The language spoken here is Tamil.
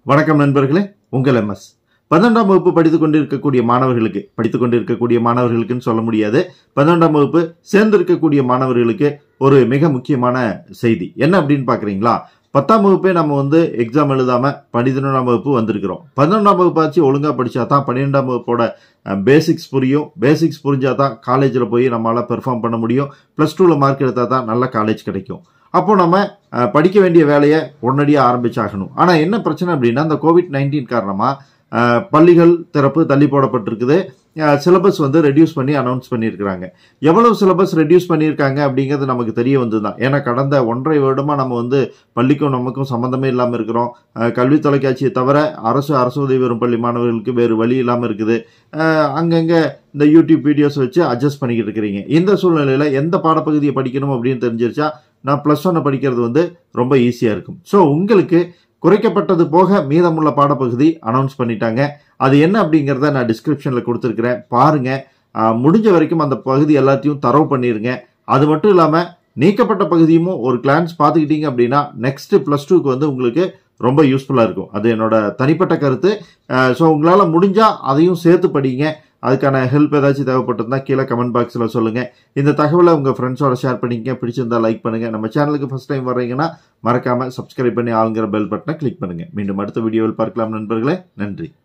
வணக்கம் நண்பர்களே உங்கள் எம்எஸ் பன்னெண்டாம் வகுப்பு படித்துக் கொண்டிருக்கக்கூடிய மாணவர்களுக்கு படித்துக் கொண்டிருக்கக்கூடிய மாணவர்களுக்குன்னு சொல்ல முடியாது பன்னெண்டாம் வகுப்பு சேர்ந்திருக்கக்கூடிய மாணவர்களுக்கு ஒரு மிக முக்கியமான செய்தி என்ன அப்படின்னு பாக்குறீங்களா பத்தாம் வகுப்பே நம்ம வந்து எக்ஸாம் எழுதாம பன்னிரெண்டாம் வகுப்பு வந்திருக்கிறோம் பதினொன்றாம் வகுப்பாச்சு ஒழுங்கா படிச்சா தான் பன்னிரெண்டாம் வகுப்போட பேசிக்ஸ் புரியும் பேசிக்ஸ் புரிஞ்சா தான் காலேஜில் போய் நம்மளால பெர்ஃபார்ம் பண்ண முடியும் ப்ளஸ் டூவில் மார்க் எடுத்தால் தான் நல்ல காலேஜ் கிடைக்கும் அப்போ நம்ம அஹ், படிக்க வேண்டிய வேலையை உடனடியாக ஆரம்பிச்சாகணும் ஆனால் என்ன பிரச்சனை அப்படின்னா இந்த கோவிட் நைன்டீன் காரணமாக பள்ளிகள் திறப்பு தள்ளி போடப்பட்டிருக்குது சிலபஸ் வந்து ரெடியூஸ் பண்ணி அனௌன்ஸ் பண்ணியிருக்கிறாங்க எவ்வளவு சிலபஸ் ரெடியூஸ் பண்ணியிருக்காங்க அப்படிங்கிறது நமக்கு தெரிய வந்து தான் ஏன்னா கடந்த ஒன்றரை வருடமாக நம்ம வந்து பள்ளிக்கும் நமக்கும் சம்மந்தமே இல்லாமல் இருக்கிறோம் அஹ், கல்வி தொலைக்காட்சியை தவிர அரசு அரசு உதவி பெறும் பள்ளி மாணவர்களுக்கு வேறு வழி இல்லாமல் இருக்குது அஹ், அங்கங்க இந்த யூடியூப் வீடியோஸ் வச்சு அட்ஜஸ்ட் பண்ணிக்கிட்டு இருக்கிறீங்க இந்த சூழ்நிலையில் எந்த பாடப்பகுதியை படிக்கணும் அப்படின்னு தெரிஞ்சிருச்சா நான் ப்ளஸ் ஒன்னை படிக்கிறது வந்து ரொம்ப ஈஸியாக இருக்கும் ஸோ உங்களுக்கு குறைக்கப்பட்டது போக மீதமுள்ள பாடப்பகுதி அனௌன்ஸ் பண்ணிட்டாங்க அது என்ன அப்படிங்கிறத நான் டிஸ்கிரிப்ஷனில் கொடுத்துருக்கிறேன் பாருங்க ஆஹ், முடிஞ்ச வரைக்கும் அந்த பகுதி எல்லாத்தையும் தரவு பண்ணிருங்க அது மட்டும் இல்லாமல் நீக்கப்பட்ட பகுதியும் ஒரு கிளான்ஸ் பார்த்துக்கிட்டீங்க அப்படின்னா நெக்ஸ்ட் ப்ளஸ் டூக்கு வந்து உங்களுக்கு ரொம்ப யூஸ்ஃபுல்லாக இருக்கும் அது என்னோட தனிப்பட்ட கருத்து ஸோ உங்களால் முடிஞ்சால் அதையும் சேர்த்து படிங்க அதுக்கான ஹெல்ப் ஏதாச்சும் தேவைப்பட்டிருந்தா கீழே கமெண்ட் பாக்ஸில் சொல்லுங்கள் இந்த தகவலை உங்கள் ஃப்ரெண்ட்ஸோட ஷேர் பண்ணிக்க பிடிச்சிருந்தா லைக் பண்ணுங்கள் நம்ம சேனலுக்கு ஃபஸ்ட் டைம் வர்றீங்கன்னா மறக்காமல் சப்ஸ்கிரைப் பண்ணி ஆளுங்கிற பெல் பட்டனை கிளிக் பண்ணுங்கள் மீண்டும் அடுத்த வீடியோவில் பார்க்கலாம் நண்பர்களே நன்றி